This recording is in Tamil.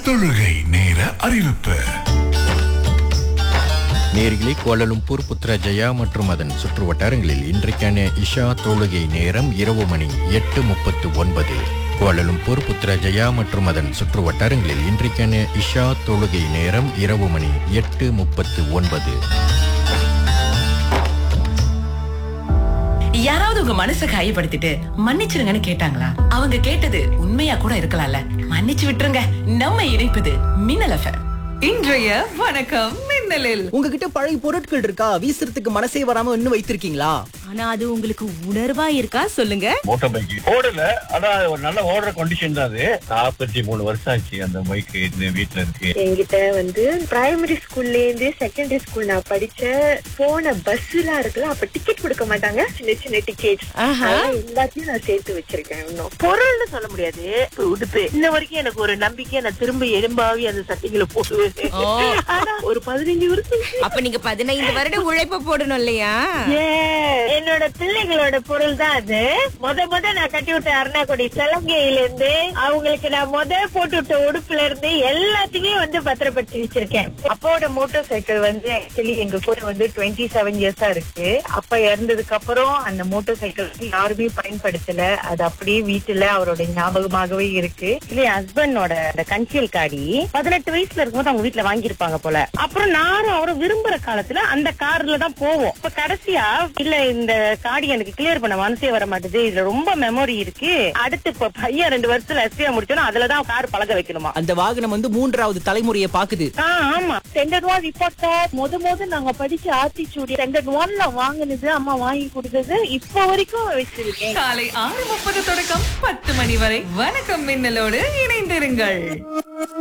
தொழுகை நேர அறிவிப்பு நேர்களே கோலலும்பூர் புத்ரஜயா மற்றும் அதன் சுற்று வட்டாரங்களில் இன்றைக்கான இஷா தொழுகை நேரம் இரவு மணி எட்டு முப்பத்து ஒன்பது கோலலும்பூர் புத்ரஜயா மற்றும் அதன் சுற்று வட்டாரங்களில் இன்றைக்கான இஷா தொழுகை நேரம் இரவு மணி எட்டு முப்பத்து ஒன்பது யாராவது உங்க மனசை காயப்படுத்திட்டு மன்னிச்சிருங்கன்னு கேட்டாங்களா அவங்க கேட்டது உண்மையா கூட இருக்கலாம்ல மன்னிச்சு விட்டுருங்க நம்ம இணைப்பது மின்னல் எஃப்எம் இன்றைய வணக்கம் மின்னலில் உங்ககிட்ட பழைய பொருட்கள் இருக்கா வீசுறதுக்கு மனசே வராம இன்னும் வைத்திருக்கீங்களா ஆனா அது உங்களுக்கு உணர்வா இருக்கா சொல்லுங்க மோட்டார் பைக் ஓடல ஆனா ஒரு நல்ல ஓடுற கண்டிஷன் தான் அது நாற்பத்தி மூணு வருஷம் ஆச்சு அந்த பைக் இந்த வீட்டுல இருக்கு என்கிட்ட வந்து பிரைமரி ஸ்கூல்ல இருந்து செகண்டரி ஸ்கூல் நான் படிச்ச போன பஸ் எல்லாம் இருக்குல்ல அப்ப டிக்கெட் கொடுக்க மாட்டாங்க சின்ன சின்ன டிக்கெட் எல்லாத்தையும் நான் சேர்த்து வச்சிருக்கேன் இன்னும் பொருள்னு சொல்ல முடியாது இப்ப உடுப்பு இன்ன வரைக்கும் எனக்கு ஒரு நம்பிக்கை நான் திரும்ப எலும்பாவி அந்த சட்டைகளை போடுவேன் ஆனா ஒரு பதினஞ்சு வருஷம் அப்ப நீங்க பதினைந்து வருடம் உழைப்பு போடணும் இல்லையா Yes. என்னோட பிள்ளைகளோட பொருள் தான் அது முத முத நான் கட்டி விட்ட அருணாக்குடி சலங்கையில இருந்து அவங்களுக்கு நான் முத போட்டு விட்ட உடுப்புல இருந்து எல்லாத்தையுமே வந்து பத்திரப்படுத்தி வச்சிருக்கேன் அப்பாவோட மோட்டார் சைக்கிள் வந்து ஆக்சுவலி எங்க கூட வந்து டுவெண்ட்டி செவன் இயர்ஸா இருக்கு அப்பா இறந்ததுக்கு அப்புறம் அந்த மோட்டார் சைக்கிள் யாருமே பயன்படுத்தல அது அப்படியே வீட்டுல அவரோட ஞாபகமாகவே இருக்கு இல்ல ஹஸ்பண்டோட அந்த கன்சியல் காடி பதினெட்டு வயசுல இருக்கும்போது அவங்க வீட்டுல வாங்கியிருப்பாங்க போல அப்புறம் நானும் அவரும் விரும்புற காலத்துல அந்த கார்ல தான் போவோம் இப்ப கடைசியா இல்ல இந்த காடி எனக்கு கிளியர் பண்ண மனசே வர மாட்டேது இதுல ரொம்ப மெமரி இருக்கு அடுத்து இப்ப பையன் ரெண்டு வருஷத்துல எஸ்பியா முடிச்சோன்னா அதுலதான் கார் பழக வைக்கணுமா அந்த வாகனம் வந்து மூன்றாவது தலைமுறையை பாக்குது ஆ, ஆமா ஸ்டாண்டர்ட் ஒன் ரிப்போர்ட்டா முத முத நாங்க படிச்ச ஆத்திச்சூடி ஸ்டாண்டர்ட் ஒன்ல வாங்குனது அம்மா வாங்கி கொடுத்தது இப்ப வரைக்கும் வச்சிருக்கேன் காலை ஆறு முப்பது தொடக்கம் பத்து மணி வரை வணக்கம் மின்னலோடு இணைந்திருங்கள்